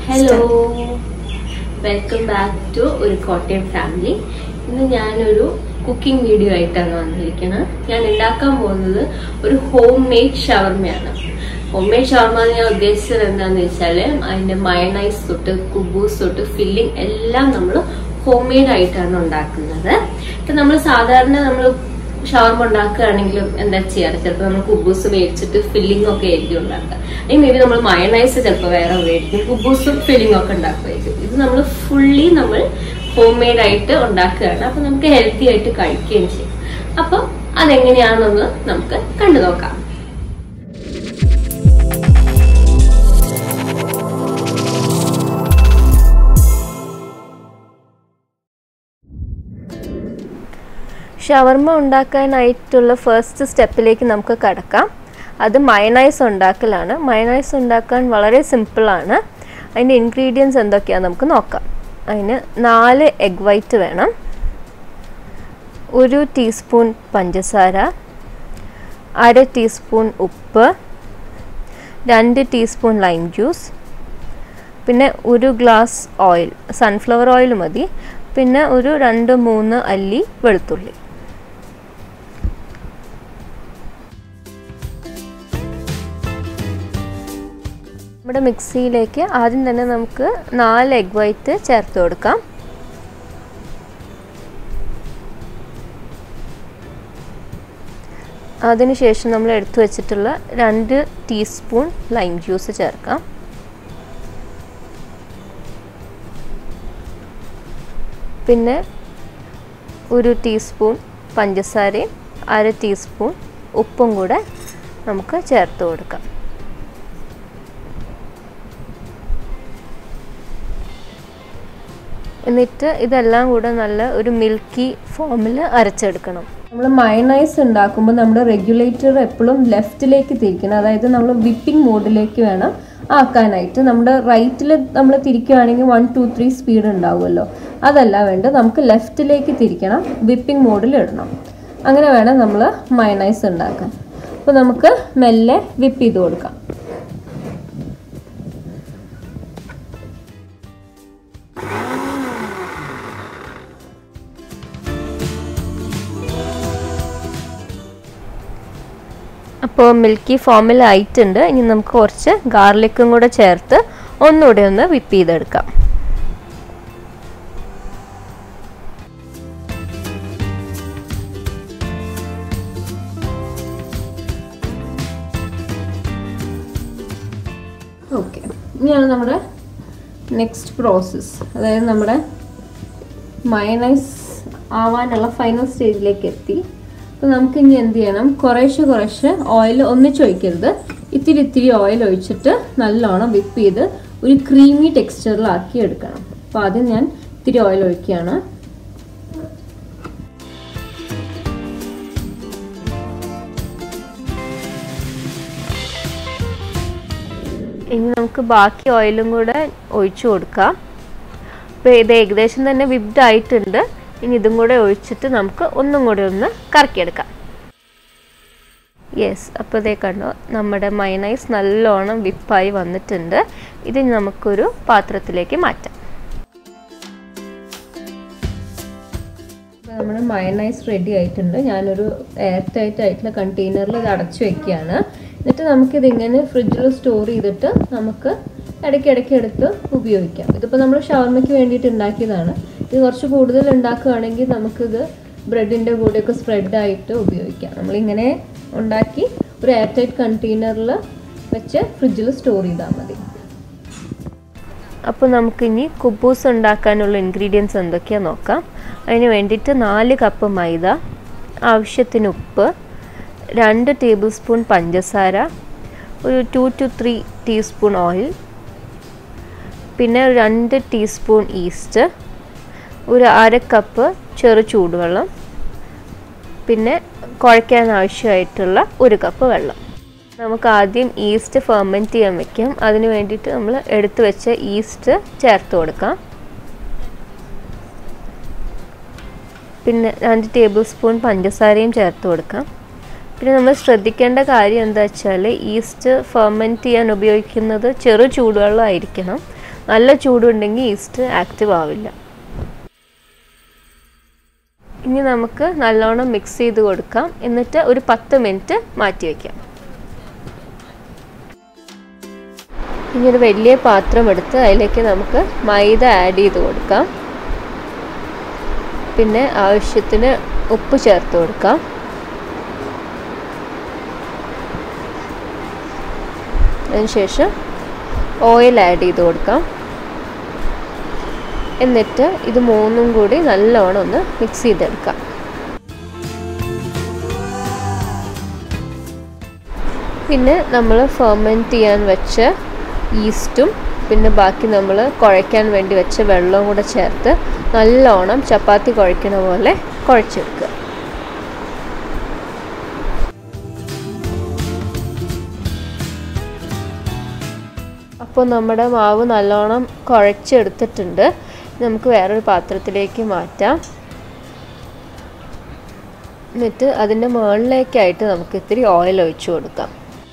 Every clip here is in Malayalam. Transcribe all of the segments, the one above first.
ഹലോ വെൽക്കം ബാക്ക് ടു ഒരു കോട്ടയം ഫാമിലി ഇന്ന് ഞാനൊരു കുക്കിംഗ് വീഡിയോ ആയിട്ടാണ് വന്നിരിക്കുന്നത് ഞാൻ ഉണ്ടാക്കാൻ പോകുന്നത് ഒരു ഹോം മെയ്ഡ് ഷവർമയാണ് ഹോം മെയ്ഡ് ഷവർമ എന്ന് ഞാൻ ഉദ്ദേശിച്ചത് എന്താണെന്ന് വെച്ചാൽ അതിന്റെ മയണൈസ് തൊട്ട് കുബൂസ് തൊട്ട് ഫില്ലിംഗ് എല്ലാം നമ്മൾ ഹോം മെയ്ഡ് ആയിട്ടാണ് ഉണ്ടാക്കുന്നത് ഇപ്പൊ നമ്മൾ സാധാരണ നമ്മൾ ഷവർമ ഉണ്ടാക്കുകയാണെങ്കിലും എന്താ ചെയ്യാറ് ചിലപ്പോൾ നമ്മൾ കുബൂസ് മേടിച്ചിട്ട് ഫില്ലിംഗ് ഒക്കെ ആയിരിക്കും ഉണ്ടാക്കുക അല്ലെങ്കിൽ മേ ബി നമ്മൾ മയണൈസ് ചിലപ്പോൾ വേറെ മേടിക്കും കുബൂസും ഫില്ലിംഗ് ഒക്കെ ഉണ്ടാക്കുമായിരിക്കും ഇത് നമ്മൾ ഫുള്ളി നമ്മൾ ഹോം മെയ്ഡ് ആയിട്ട് ഉണ്ടാക്കുകയാണ് അപ്പൊ നമുക്ക് ഹെൽത്തി ആയിട്ട് കഴിക്കുകയും ചെയ്യും അപ്പൊ അതെങ്ങനെയാണെന്ന് നമുക്ക് കണ്ടു നോക്കാം ഷവർമ ഉണ്ടാക്കാനായിട്ടുള്ള ഫസ്റ്റ് സ്റ്റെപ്പിലേക്ക് നമുക്ക് കടക്കാം അത് മയണൈസ് ഉണ്ടാക്കലാണ് മയണൈസ് ഉണ്ടാക്കാൻ വളരെ സിമ്പിളാണ് അതിൻ്റെ ഇൻഗ്രീഡിയൻസ് എന്തൊക്കെയാണെന്ന് നമുക്ക് നോക്കാം അതിന് നാല് എഗ് വൈറ്റ് വേണം ഒരു ടീസ്പൂൺ പഞ്ചസാര അര ടീസ്പൂൺ ഉപ്പ് രണ്ട് ടീസ്പൂൺ ലൈം ജ്യൂസ് പിന്നെ ഒരു ഗ്ലാസ് ഓയിൽ സൺഫ്ലവർ ഓയിൽ മതി പിന്നെ ഒരു രണ്ട് മൂന്ന് അല്ലി വെളുത്തുള്ളി നമ്മുടെ മിക്സിയിലേക്ക് ആദ്യം തന്നെ നമുക്ക് നാല് എഗ് വൈറ്റ് ചേർത്ത് കൊടുക്കാം അതിനുശേഷം നമ്മൾ എടുത്തു വെച്ചിട്ടുള്ള രണ്ട് ടീസ്പൂൺ ലൈം ജ്യൂസ് ചേർക്കാം പിന്നെ ഒരു ടീസ്പൂൺ പഞ്ചസാരയും അര ടീസ്പൂൺ ഉപ്പും കൂടെ നമുക്ക് ചേർത്ത് കൊടുക്കാം എന്നിട്ട് ഇതെല്ലാം കൂടെ നല്ല ഒരു മിൽക്കി ഫോമിൽ അരച്ചെടുക്കണം നമ്മൾ മയണൈസ് ഉണ്ടാക്കുമ്പോൾ നമ്മുടെ റെഗുലേറ്റർ എപ്പോഴും ലെഫ്റ്റിലേക്ക് തിരിക്കണം അതായത് നമ്മൾ വിപ്പിംഗ് മോഡിലേക്ക് വേണം ആക്കാനായിട്ട് നമ്മുടെ റൈറ്റിൽ നമ്മൾ തിരിക്കുകയാണെങ്കിൽ വൺ ടു ത്രീ സ്പീഡ് ഉണ്ടാവുമല്ലോ അതല്ല വേണ്ട നമുക്ക് ലെഫ്റ്റിലേക്ക് തിരിക്കണം വിപ്പിംഗ് മോഡിൽ ഇടണം അങ്ങനെ വേണം നമ്മൾ മയണൈസ് ഉണ്ടാക്കാൻ അപ്പോൾ നമുക്ക് മെല്ലെ വിപ്പ് ചെയ്ത് കൊടുക്കാം അപ്പോൾ മിൽക്കി ഫോമിൽ ആയിട്ടുണ്ട് ഇനി നമുക്ക് കുറച്ച് ഗാർലിക്കും കൂടെ ചേർത്ത് ഒന്നുകൂടെ ഒന്ന് വിപ്പ് ചെയ്തെടുക്കാം ഓക്കെ ഇനിയാണ് നമ്മുടെ നെക്സ്റ്റ് പ്രോസസ്സ് അതായത് നമ്മുടെ മയണൈസ് ആവാനുള്ള ഫൈനൽ സ്റ്റേജിലേക്ക് എത്തി അപ്പോൾ നമുക്ക് ഇനി എന്ത് ചെയ്യണം കുറേശ്ശെ കുറേശ്ശെ ഓയിൽ ഒന്നിച്ച് ഒഴിക്കരുത് ഇത്തിരി ഇത്തിരി ഓയിൽ ഒഴിച്ചിട്ട് നല്ലോണം വിപ്പ് ചെയ്ത് ഒരു ക്രീമി ടെക്സ്ചറിലാക്കി എടുക്കണം അപ്പോൾ ആദ്യം ഞാൻ ഇത്തിരി ഓയിൽ ഒഴിക്കുകയാണ് ഇനി നമുക്ക് ബാക്കി ഓയിലും കൂടെ ഒഴിച്ചു കൊടുക്കാം അപ്പോൾ ഇത് ഏകദേശം തന്നെ വിബ്ഡ് ആയിട്ടുണ്ട് ഇനി ഇതും കൂടെ ഒഴിച്ചിട്ട് നമുക്ക് ഒന്നും കൂടെ ഒന്ന് കറക്കിയെടുക്കാം യെസ് അപ്പോൾ ഇതേ കണ്ടോ നമ്മുടെ മയണൈസ് നല്ലോണം വിപ്പായി വന്നിട്ടുണ്ട് ഇത് നമുക്കൊരു പാത്രത്തിലേക്ക് മാറ്റാം നമ്മുടെ മയണൈസ് റെഡി ആയിട്ടുണ്ട് ഞാനൊരു എയർ ടൈറ്റ് ആയിട്ടുള്ള കണ്ടെയ്നറിൽ ഇത് അടച്ചു വെക്കുകയാണ് എന്നിട്ട് നമുക്കിതിങ്ങനെ ഫ്രിഡ്ജിൽ സ്റ്റോർ ചെയ്തിട്ട് നമുക്ക് ഇടയ്ക്കിടയ്ക്ക് എടുത്ത് ഉപയോഗിക്കാം ഇതിപ്പോൾ നമ്മൾ ഷവർമയ്ക്ക് വേണ്ടിയിട്ട് ഉണ്ടാക്കിയതാണ് ഇത് കുറച്ച് കൂടുതൽ ഉണ്ടാക്കുകയാണെങ്കിൽ നമുക്കിത് ബ്രെഡിൻ്റെ കൂടെയൊക്കെ സ്പ്രെഡായിട്ട് ഉപയോഗിക്കാം നമ്മളിങ്ങനെ ഉണ്ടാക്കി ഒരു എയർ ടൈറ്റ് കണ്ടെയ്നറിൽ വെച്ച് ഫ്രിഡ്ജിൽ സ്റ്റോർ ചെയ്താൽ മതി അപ്പോൾ നമുക്കിനി കുബൂസ് ഉണ്ടാക്കാനുള്ള ഇൻഗ്രീഡിയൻസ് എന്തൊക്കെയാണെന്ന് നോക്കാം അതിന് വേണ്ടിയിട്ട് നാല് കപ്പ് മൈദ ആവശ്യത്തിന് ഉപ്പ് രണ്ട് ടേബിൾ സ്പൂൺ പഞ്ചസാര ഒരു two two three teaspoon oil പിന്നെ രണ്ട് ടീസ്പൂൺ ഈസ്റ്റ് ഒരു അര കപ്പ് ചെറു ചൂടുവെള്ളം പിന്നെ കുഴയ്ക്കാൻ ആവശ്യമായിട്ടുള്ള ഒരു കപ്പ് വെള്ളം നമുക്ക് ആദ്യം ഈസ്റ്റ് ഫെർമെൻറ്റ് ചെയ്യാൻ വെക്കാം അതിന് വേണ്ടിയിട്ട് നമ്മൾ എടുത്തു വെച്ച ഈസ്റ്റ് ചേർത്ത് കൊടുക്കാം പിന്നെ രണ്ട് ടേബിൾ സ്പൂൺ പഞ്ചസാരയും ചേർത്ത് കൊടുക്കാം പിന്നെ നമ്മൾ ശ്രദ്ധിക്കേണ്ട കാര്യം എന്താ വെച്ചാൽ ഈസ്റ്റ് ഫെർമെൻറ്റ് ചെയ്യാൻ ഉപയോഗിക്കുന്നത് ചെറു ചൂടുവെള്ളം ആയിരിക്കണം നല്ല ചൂടുണ്ടെങ്കിൽ ഈസ്റ്റ് ആക്റ്റീവ് ആവില്ല ഇനി നമുക്ക് നല്ലോണം മിക്സ് ചെയ്ത് കൊടുക്കാം എന്നിട്ട് ഒരു പത്ത് മിനിറ്റ് മാറ്റി വയ്ക്കാം ഇനി ഒരു വലിയ പാത്രം എടുത്ത് അതിലേക്ക് നമുക്ക് മൈദ ആഡ് ചെയ്ത് കൊടുക്കാം പിന്നെ ആവശ്യത്തിന് ഉപ്പ് ചേർത്ത് കൊടുക്കാം അതിനുശേഷം ഓയിൽ ആഡ് ചെയ്ത് കൊടുക്കാം എന്നിട്ട് ഇത് മൂന്നും കൂടി നല്ലോണം ഒന്ന് മിക്സ് ചെയ്തെടുക്കാം പിന്നെ നമ്മൾ ഫെർമെൻറ്റ് ചെയ്യാൻ വെച്ച ഈസ്റ്റും പിന്നെ ബാക്കി നമ്മൾ കുഴയ്ക്കാൻ വേണ്ടി വെച്ച വെള്ളവും കൂടെ ചേർത്ത് നല്ലോണം ചപ്പാത്തി കുഴയ്ക്കണ പോലെ കുഴച്ചെടുക്കുക അപ്പോൾ നമ്മുടെ മാവ് നല്ലോണം കുഴച്ചെടുത്തിട്ടുണ്ട് നമുക്ക് വേറൊരു പാത്രത്തിലേക്ക് മാറ്റാം എന്നിട്ട് അതിൻ്റെ മുകളിലേക്കായിട്ട് നമുക്ക് ഇത്തിരി ഓയിൽ ഒഴിച്ചു കൊടുക്കാം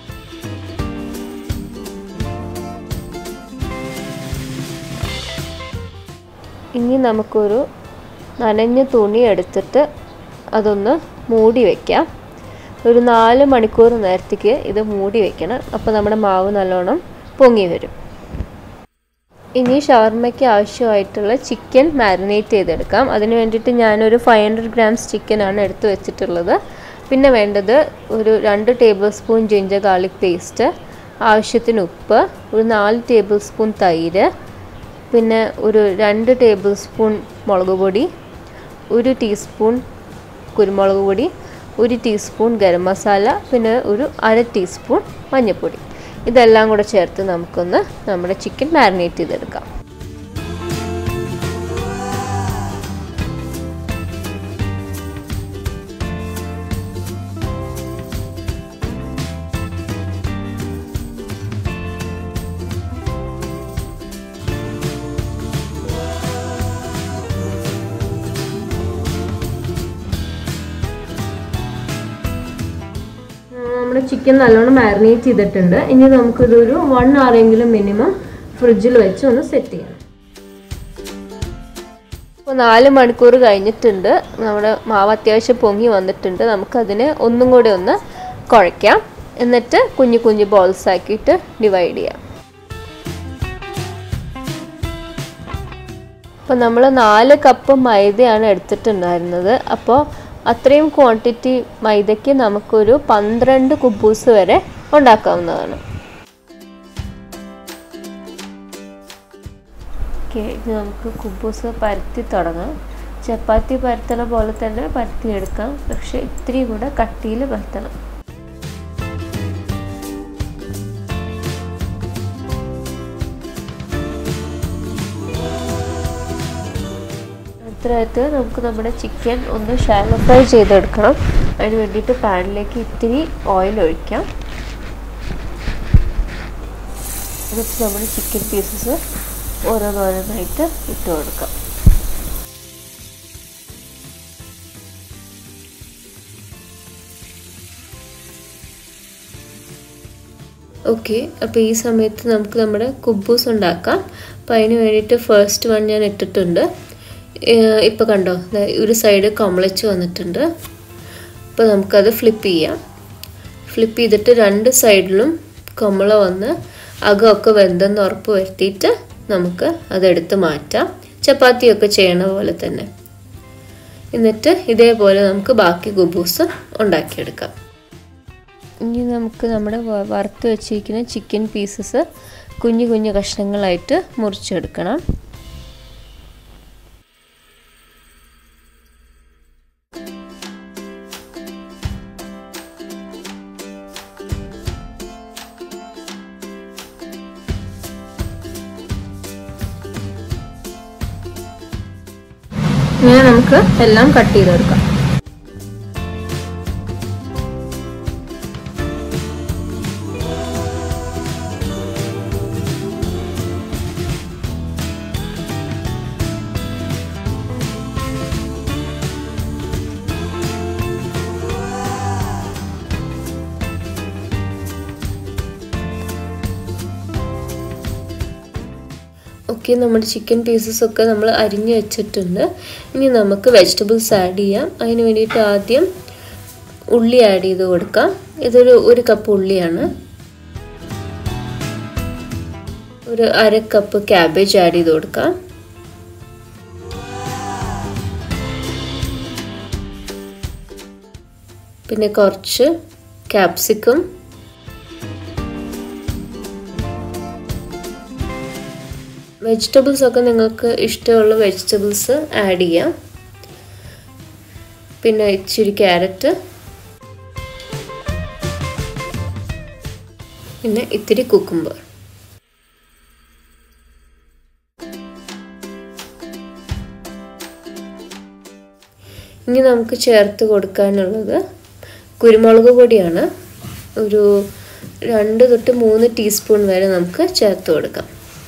ഇനി നമുക്കൊരു നനഞ്ഞ തുണി എടുത്തിട്ട് അതൊന്ന് മൂടി വയ്ക്കാം ഒരു നാല് മണിക്കൂർ നേരത്തേക്ക് ഇത് മൂടി വെക്കണം അപ്പോൾ നമ്മുടെ മാവ് നല്ലോണം പൊങ്ങി വരും ഇനി ഷവർമ്മയ്ക്ക് ആവശ്യമായിട്ടുള്ള ചിക്കൻ മാരിനേറ്റ് ചെയ്തെടുക്കാം അതിന് വേണ്ടിയിട്ട് ഞാനൊരു ഫൈവ് ഹൺഡ്രഡ് ഗ്രാംസ് ചിക്കനാണ് എടുത്ത് വെച്ചിട്ടുള്ളത് പിന്നെ വേണ്ടത് ഒരു രണ്ട് tablespoon ginger garlic paste ആവശ്യത്തിന് ഉപ്പ് ഒരു നാല് ടേബിൾ സ്പൂൺ തൈര് പിന്നെ ഒരു രണ്ട് ടേബിൾ സ്പൂൺ മുളക് പൊടി ഒരു ടീസ്പൂൺ കുരുമുളക് പൊടി ഒരു ടീസ്പൂൺ ഗരം മസാല പിന്നെ ഒരു അര ടീസ്പൂൺ മഞ്ഞൾപ്പൊടി ഇതെല്ലാം കൂടെ ചേർത്ത് നമുക്കൊന്ന് നമ്മുടെ ചിക്കൻ മാരിനേറ്റ് ചെയ്തെടുക്കാം നമ്മുടെ ചിക്കൻ നല്ലോണം മാരിനേറ്റ് ചെയ്തിട്ടുണ്ട് ഇനി നമുക്കിതൊരു വൺ എങ്കിലും മിനിമം ഫ്രിഡ്ജിൽ വെച്ച് ഒന്ന് സെറ്റ് ചെയ്യണം ഇപ്പോൾ നാല് മണിക്കൂർ കഴിഞ്ഞിട്ടുണ്ട് നമ്മുടെ മാവ് അത്യാവശ്യം പൊങ്ങി വന്നിട്ടുണ്ട് നമുക്കതിനെ ഒന്നും കൂടി ഒന്ന് കുഴയ്ക്കാം എന്നിട്ട് കുഞ്ഞു കുഞ്ഞു ബോൾസ് ആക്കിയിട്ട് ഡിവൈഡ് ചെയ്യാം അപ്പോൾ നമ്മൾ നാല് കപ്പ് മൈദയാണ് എടുത്തിട്ടുണ്ടായിരുന്നത് അപ്പോൾ അത്രയും ക്വാണ്ടിറ്റി മൈദയ്ക്ക് നമുക്കൊരു പന്ത്രണ്ട് കുബൂസ് വരെ ഉണ്ടാക്കാവുന്നതാണ് ഓക്കെ ഇത് നമുക്ക് കുബൂസ് പരത്തി തുടങ്ങാം ചപ്പാത്തി പരത്തണ പോലെ തന്നെ പരത്തിയെടുക്കാം പക്ഷെ ഇത്തിരി കൂടെ കട്ടിയിൽ പരത്തണം അടുത്തതായിട്ട് നമുക്ക് നമ്മുടെ ചിക്കൻ ഒന്ന് ഷാലോ ഫ്രൈ ചെയ്തെടുക്കണം അതിന് വേണ്ടിയിട്ട് പാനിലേക്ക് ഇത്തിരി ഓയിൽ ഒഴിക്കാം എന്നിട്ട് നമ്മുടെ ചിക്കൻ പീസസ് ഓരോന്നോരോന്നായിട്ട് ഇട്ട് കൊടുക്കാം ഓക്കെ അപ്പോൾ ഈ സമയത്ത് നമുക്ക് നമ്മുടെ കുബൂസ് ഉണ്ടാക്കാം അപ്പോൾ അതിന് വേണ്ടിയിട്ട് ഫസ്റ്റ് വൺ ഞാൻ ഇട്ടിട്ടുണ്ട് ഇപ്പോൾ കണ്ടോ ഒരു സൈഡ് കമളിച്ച് വന്നിട്ടുണ്ട് അപ്പോൾ നമുക്കത് ഫ്ലിപ്പ് ചെയ്യാം ഫ്ലിപ്പ് ചെയ്തിട്ട് രണ്ട് സൈഡിലും കമള വന്ന് അകമൊക്കെ വെന്തെന്ന് ഉറപ്പ് വരുത്തിയിട്ട് നമുക്ക് അതെടുത്ത് മാറ്റാം ചപ്പാത്തിയൊക്കെ ചെയ്യണ പോലെ തന്നെ എന്നിട്ട് ഇതേപോലെ നമുക്ക് ബാക്കി ഗുബൂസ് ഉണ്ടാക്കിയെടുക്കാം ഇനി നമുക്ക് നമ്മുടെ വറുത്ത് വെച്ചിരിക്കുന്ന ചിക്കൻ പീസസ് കുഞ്ഞു കുഞ്ഞു കഷ്ണങ്ങളായിട്ട് മുറിച്ചെടുക്കണം ഇങ്ങനെ നമുക്ക് എല്ലാം കട്ട് ചെയ്തെടുക്കാം ഓക്കെ നമ്മുടെ ചിക്കൻ പീസസ് ഒക്കെ നമ്മൾ അരിഞ്ഞ് വെച്ചിട്ടുണ്ട് ഇനി നമുക്ക് വെജിറ്റബിൾസ് ആഡ് ചെയ്യാം അതിന് വേണ്ടിയിട്ട് ആദ്യം ഉള്ളി ആഡ് ചെയ്ത് കൊടുക്കാം ഇതൊരു ഒരു കപ്പ് ഉള്ളിയാണ് ഒരു അര കപ്പ് ക്യാബേജ് ആഡ് ചെയ്ത് കൊടുക്കാം പിന്നെ കുറച്ച് ക്യാപ്സിക്കം വെജിറ്റബിൾസ് ഒക്കെ നിങ്ങൾക്ക് ഇഷ്ടമുള്ള വെജിറ്റബിൾസ് ആഡ് ചെയ്യാം പിന്നെ ഇച്ചിരി ക്യാരറ്റ് പിന്നെ ഇത്തിരി കുക്കുംബർ ഇനി നമുക്ക് ചേർത്ത് കൊടുക്കാനുള്ളത് കുരുമുളക് പൊടിയാണ് ഒരു രണ്ട് തൊട്ട് മൂന്ന് ടീസ്പൂൺ വരെ നമുക്ക് ചേർത്ത് കൊടുക്കാം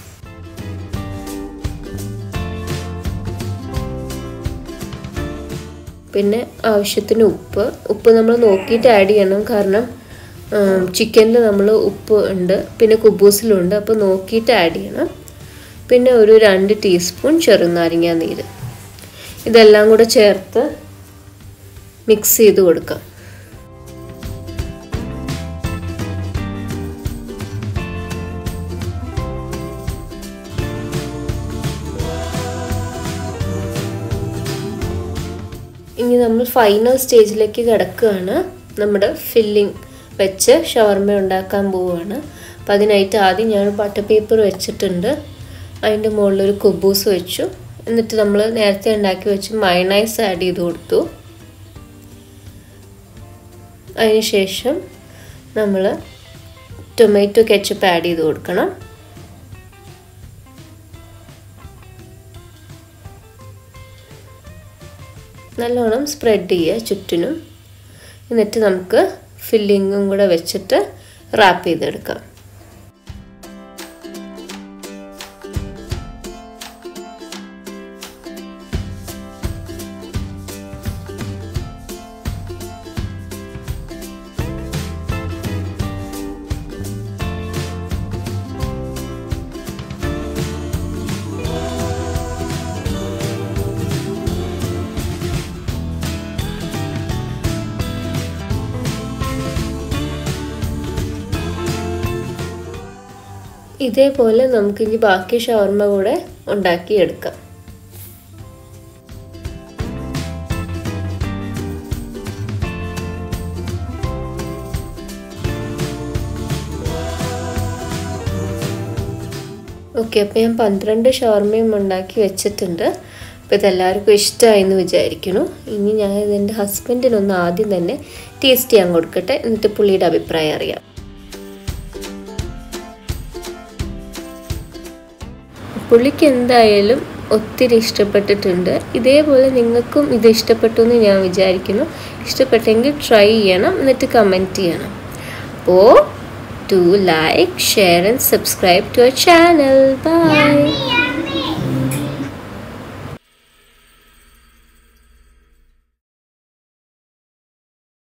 പിന്നെ ആവശ്യത്തിന് ഉപ്പ് ഉപ്പ് നമ്മൾ നോക്കിയിട്ട് ആഡ് ചെയ്യണം കാരണം ചിക്കനിൽ നമ്മൾ ഉപ്പ് ഉണ്ട് പിന്നെ കുബൂസിലുണ്ട് അപ്പോൾ നോക്കിയിട്ട് ആഡ് ചെയ്യണം പിന്നെ ഒരു രണ്ട് ടീസ്പൂൺ ചെറുനാരങ്ങ നീര് ഇതെല്ലാം കൂടെ ചേർത്ത് മിക്സ് ചെയ്ത് കൊടുക്കാം ഇനി നമ്മൾ ഫൈനൽ സ്റ്റേജിലേക്ക് കിടക്കുകയാണ് നമ്മുടെ ഫില്ലിംഗ് വെച്ച് ഷവർമ ഉണ്ടാക്കാൻ പോവുകയാണ് അപ്പോൾ അതിനായിട്ട് ആദ്യം ഞാൻ ബട്ടർ പേപ്പർ വെച്ചിട്ടുണ്ട് അതിൻ്റെ മുകളിൽ ഒരു കുബൂസ് വെച്ചു എന്നിട്ട് നമ്മൾ നേരത്തെ ഉണ്ടാക്കി വെച്ച് മയണൈസ് ആഡ് ചെയ്ത് കൊടുത്തു അതിനുശേഷം നമ്മൾ ടൊമാറ്റോ കെച്ചപ്പ് ആഡ് ചെയ്ത് കൊടുക്കണം നല്ലോണം സ്പ്രെഡ് ചെയ്യുക ചുറ്റിനും എന്നിട്ട് നമുക്ക് ഫില്ലിങ്ങും കൂടെ വെച്ചിട്ട് റാപ്പ് ചെയ്തെടുക്കാം ഇതേപോലെ നമുക്കിനി ബാക്കി ഷവർമ കൂടെ ഉണ്ടാക്കിയെടുക്കാം ഓക്കെ അപ്പോൾ ഞാൻ പന്ത്രണ്ട് ഷവർമയും ഉണ്ടാക്കി വെച്ചിട്ടുണ്ട് അപ്പോൾ ഇതെല്ലാവർക്കും ഇഷ്ടമായി എന്ന് വിചാരിക്കുന്നു ഇനി ഞാൻ ഇതെൻ്റെ ഹസ്ബൻഡിനൊന്ന് ആദ്യം തന്നെ ടേസ്റ്റ് ചെയ്യാൻ കൊടുക്കട്ടെ എന്നിട്ട് പുള്ളിയുടെ അഭിപ്രായം അറിയാം പുള്ളിക്ക് എന്തായാലും ഒത്തിരി ഇഷ്ടപ്പെട്ടിട്ടുണ്ട് ഇതേപോലെ നിങ്ങൾക്കും ഇത് ഇഷ്ടപ്പെട്ടു എന്ന് ഞാൻ വിചാരിക്കുന്നു ഇഷ്ടപ്പെട്ടെങ്കിൽ ട്രൈ ചെയ്യണം എന്നിട്ട് കമൻറ്റ് ചെയ്യണം അപ്പോൾ to like share and subscribe to our channel by